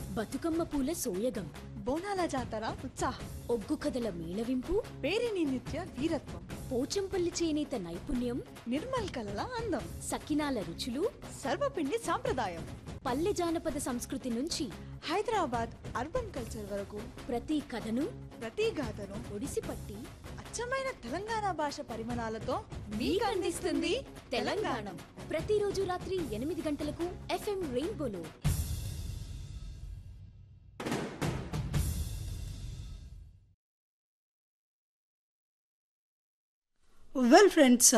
బతుకమ్మ పూల సోయగం బోనాల జాతర ఉత్సాహం ఒగ్గు కథల మేళవింపు పేరిని నిత్య వీరత్వం పోచంపల్లి చేనేత నైపుణ్యం నిర్మల్ కలల అందం సకినాల రుచులు సర్వపిండి సాంప్రదాయం పల్లె జానపద సంస్కృతి నుంచి హైదరాబాద్ అర్బన్ కల్చర్ వరకు ప్రతి కథను ప్రతి గాథను ఒడిసిపట్టి అచ్చమైన తెలంగాణ భాష పరిమాణాలతో మీకు అందిస్తుంది తెలంగాణ ప్రతిరోజు రాత్రి ఎనిమిది గంటలకు ఎఫ్ఎం రెయిన్బోలో వెల్ ఫ్రెండ్స్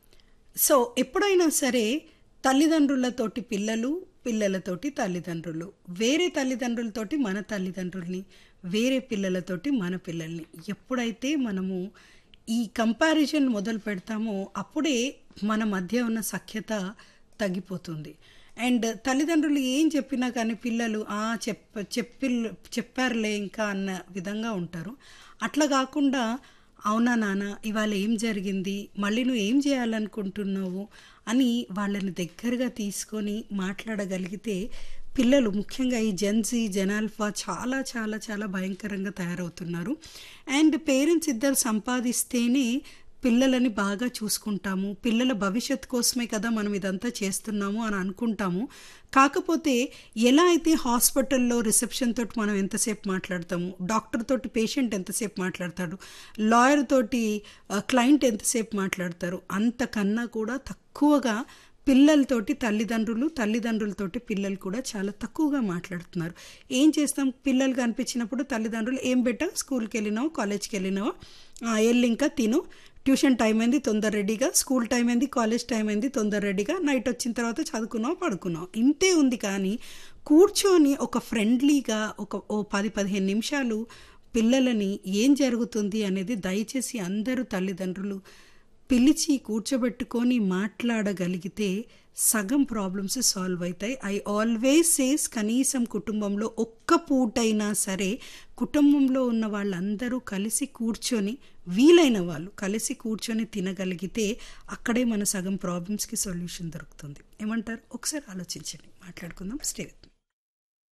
సో ఎప్పుడైనా సరే తల్లిదండ్రులతోటి పిల్లలు పిల్లలతోటి తల్లిదండ్రులు వేరే తల్లిదండ్రులతోటి మన తల్లిదండ్రుల్ని వేరే పిల్లలతోటి మన పిల్లల్ని ఎప్పుడైతే మనము ఈ కంపారిజన్ మొదలు పెడతామో అప్పుడే మన మధ్య ఉన్న సఖ్యత తగ్గిపోతుంది అండ్ తల్లిదండ్రులు ఏం చెప్పినా కానీ పిల్లలు "ఆ, చెప్ప చెప్పి చెప్పారులే ఇంకా అన్న విధంగా ఉంటారు అట్లా కాకుండా అవునా నాన్న ఇవాళ ఏం జరిగింది మళ్ళీ నువ్వు ఏం చేయాలనుకుంటున్నావు అని వాళ్ళని దగ్గరగా తీసుకొని మాట్లాడగలిగితే పిల్లలు ముఖ్యంగా ఈ జెన్సీ జనాల్ఫా చాలా చాలా చాలా భయంకరంగా తయారవుతున్నారు అండ్ పేరెంట్స్ ఇద్దరు సంపాదిస్తేనే పిల్లలని బాగా చూసుకుంటాము పిల్లల భవిష్యత్ కోసమే కదా మనం ఇదంతా చేస్తున్నాము అని అనుకుంటాము కాకపోతే ఎలా అయితే హాస్పిటల్లో రిసెప్షన్ తోటి మనం ఎంతసేపు మాట్లాడతాము డాక్టర్ తోటి పేషెంట్ ఎంతసేపు మాట్లాడతాడు లాయర్ తోటి క్లయింట్ ఎంతసేపు మాట్లాడతారు అంతకన్నా కూడా తక్కువగా పిల్లలతోటి తల్లిదండ్రులు తల్లిదండ్రులతోటి పిల్లలు కూడా చాలా తక్కువగా మాట్లాడుతున్నారు ఏం చేస్తాం పిల్లలు కనిపించినప్పుడు తల్లిదండ్రులు ఏం బెట్ట స్కూల్కి వెళ్ళినావు కాలేజ్కి వెళ్ళినావా "ఆ, వెళ్ళి ఇంకా తిను ట్యూషన్ టైం అయింది తొందర రెడీగా స్కూల్ టైం అయింది కాలేజ్ టైం అయింది తొందర రెడీగా నైట్ వచ్చిన తర్వాత చదువుకున్నావు పడుకున్నావు ఇంతే ఉంది కానీ కూర్చొని ఒక ఫ్రెండ్లీగా ఒక ఓ పది పదిహేను నిమిషాలు పిల్లలని ఏం జరుగుతుంది అనేది దయచేసి అందరూ తల్లిదండ్రులు పిలిచి కూర్చోబెట్టుకొని మాట్లాడగలిగితే సగం ప్రాబ్లమ్స్ సాల్వ్ అవుతాయి ఐ ఆల్వేస్ సేస్ కనీసం కుటుంబంలో ఒక్క పూటైనా సరే కుటుంబంలో ఉన్న వాళ్ళందరూ కలిసి కూర్చొని వీలైన వాళ్ళు కలిసి కూర్చొని తినగలిగితే అక్కడే మన సగం ప్రాబ్లమ్స్కి సొల్యూషన్ దొరుకుతుంది ఏమంటారు ఒకసారి ఆలోచించండి మాట్లాడుకుందాం స్టే విత్ మీ